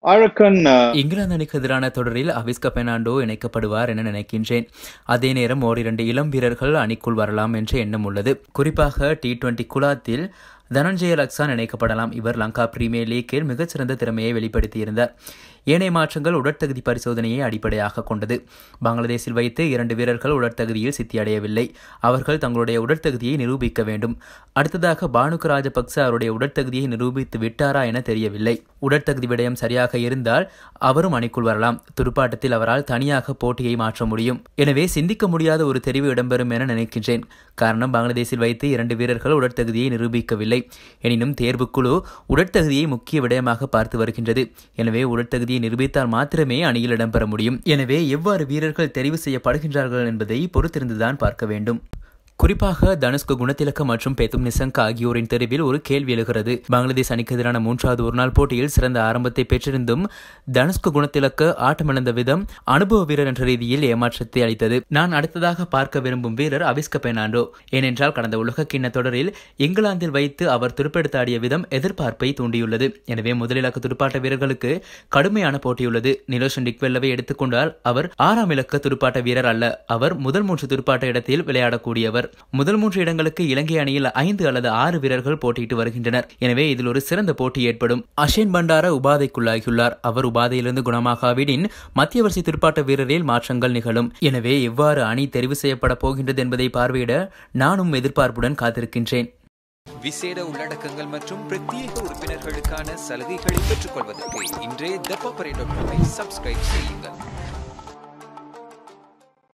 I reckon uh, England அணிக்கு எதிரான தொடரில் அவிஸ்க பெர்னாண்டோ இணைக்கப்படுவார் என நினைக்கின்றேன் அதே நேரம் ஓரிரண்டு இளம் வீரர்கள் அணிக்குள் வரலாம் என்ற எண்ணம் உள்ளது குறிப்பாக டி டுவெண்டி குலாத்தில் தனஞ்சய லக்ஸான் இணைக்கப்படலாம் இவர் லங்கா பிரீமியர் லீக்கில் மிகச்சிறந்த திறமையை வெளிப்படுத்தியிருந்தார் ஏனைய மாற்றங்கள் உடற்தகுதி பரிசோதனையை அடிப்படையாக கொண்டது பங்களாதேஷில் வைத்து இரண்டு வீரர்கள் உடற்தகுதியில் சித்தியடையவில்லை அவர்கள் தங்களுடைய உடற்தகுதியை நிரூபிக்க வேண்டும் அடுத்ததாக பானுக்கு ராஜபக்ச அவருடைய உடற்தகுதியை நிரூபித்து விட்டாரா என தெரியவில்லை உடற்தகுதி விடயம் சரியாக இருந்தால் அவரும் அணிக்குள் வரலாம் துடுப்பாட்டத்தில் அவரால் தனியாக போட்டியை மாற்ற முடியும் எனவே சிந்திக்க முடியாத ஒரு தெரிவு இடம்பெறும் என நினைக்கின்றேன் காரணம் பங்களாதேஷில் வைத்து இரண்டு வீரர்கள் உடற்தகுதியை நிரூபிக்கவில்லை எனினும் தேர்வுக்குழு உடற்தகுதியை முக்கிய விடயமாக பார்த்து வருகின்றது எனவே உடற்தகுதியை நிரூபித்தால் மாத்திரமே அணியில் இடம்பெற முடியும் எனவே எவ்வாறு வீரர்கள் தெரிவு செய்யப்படுகின்றார்கள் என்பதை பொறுத்திருந்துதான் பார்க்க வேண்டும் குறிப்பாக தனுஷ்கு குணத்திலக்க மற்றும் பெத்தும் நிசங்க ஆகியோரின் தெரிவில் ஒரு கேள்வி எழுகிறது பங்களாதேஷ் அணிக்கு எதிரான மூன்றாவது ஒருநாள் போட்டியில் சிறந்த ஆரம்பத்தை பெற்றிருந்தும் தனுஷ்கு குணத்திலக்க ஆட்டமிழந்த விதம் அனுபவ வீரர் என்ற ரீதியில் ஏமாற்றத்தை அளித்தது நான் அடுத்ததாக பார்க்க விரும்பும் வீரர் அவிஸ்க பெர்னாண்டோ ஏனென்றால் கடந்த உலக கிண்ண தொடரில் இங்கிலாந்தில் வைத்து அவர் துடுப்பெடுத்து ஆடிய விதம் எதிர்பார்ப்பை தூண்டியுள்ளது எனவே முதலிலக்க துடுப்பாட்ட வீரர்களுக்கு கடுமையான போட்டியுள்ளது நிலோஷன் டிக்வெல்லவை எடுத்துக்கொண்டால் அவர் ஆறாம் இலக்க துடுப்பாட்ட வீரர் அல்ல அவர் முதல் மூன்று துடுப்பாட்ட இடத்தில் விளையாடக்கூடியவர் முதல் மூன்று இடங்களுக்கு இலங்கை அணியில் ஐந்து அல்லது ஆறு வீரர்கள் போட்டியிட்டு வருகின்றனர் எனவே இதில் ஒரு சிறந்த போட்டி ஏற்படும் அஷேன் பண்டார உபாதைக்குள்ளாகியுள்ளார் அவர் உபாதையிலிருந்து குணமாகாவிடின் மத்திய வரிசை துடுப்பாட்ட வீரரில் மாற்றங்கள் நிகழும் எனவே எவ்வாறு அணி தெரிவு செய்யப்பட போகின்றது என்பதை பார்வையிட நானும் எதிர்பார்ப்புடன் காத்திருக்கின்றேன் விசேட உள்ளடக்கங்கள் மற்றும் பிரத்யேக உறுப்பினர்களுக்கான சலுகைகளை பெற்றுக்கொள்வதற்கு இன்றே தப்பாப்பரை டாட் காமை சப்ஸ்கிரைப் செய்யுங்கள்